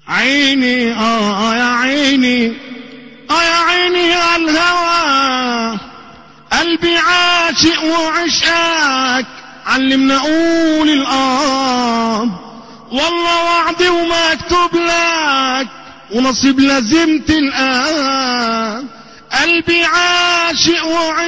عيني آه يا عيني آه يا عيني على الهوى قلبي عاشق وعشقك علمنا أقول الآب والله وعدي ومكتوب لك ونصيب لازم تلقاك قلبي عاشق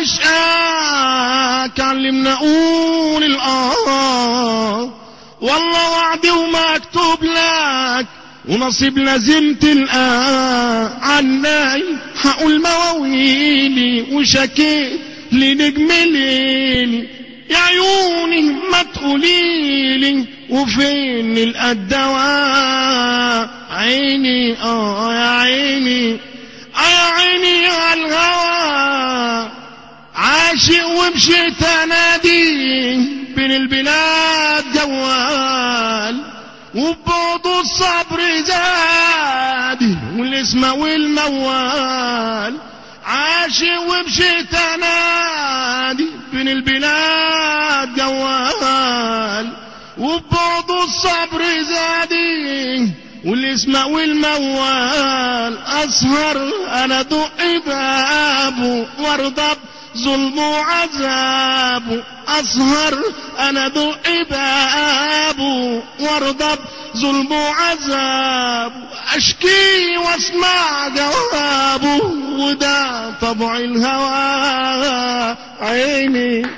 وعشقك علمنا أقول الآه والله وعدي ومكتوب لك ونصيب لازم تلقاه عني هقول مواويلي وشكيت لنجم ليلي يا عيوني ما تقوليلي وفين الدواء عيني اه يا عيني اه يا عيني على الهوى عاشق ومشيت انادي بين البلاد جوال وبعض الصبر زاد والاسم والموال عاشق ومشيت انادي بين البلاد جوال وبعض الصبر زادي والاسم والموال اسهر انا دق بابه وارضى ظلم وعذابه اسهر انا دق بابه وارضى ظلم وعذابه اشكي واسمع جوابه وده طبع الهوى عيني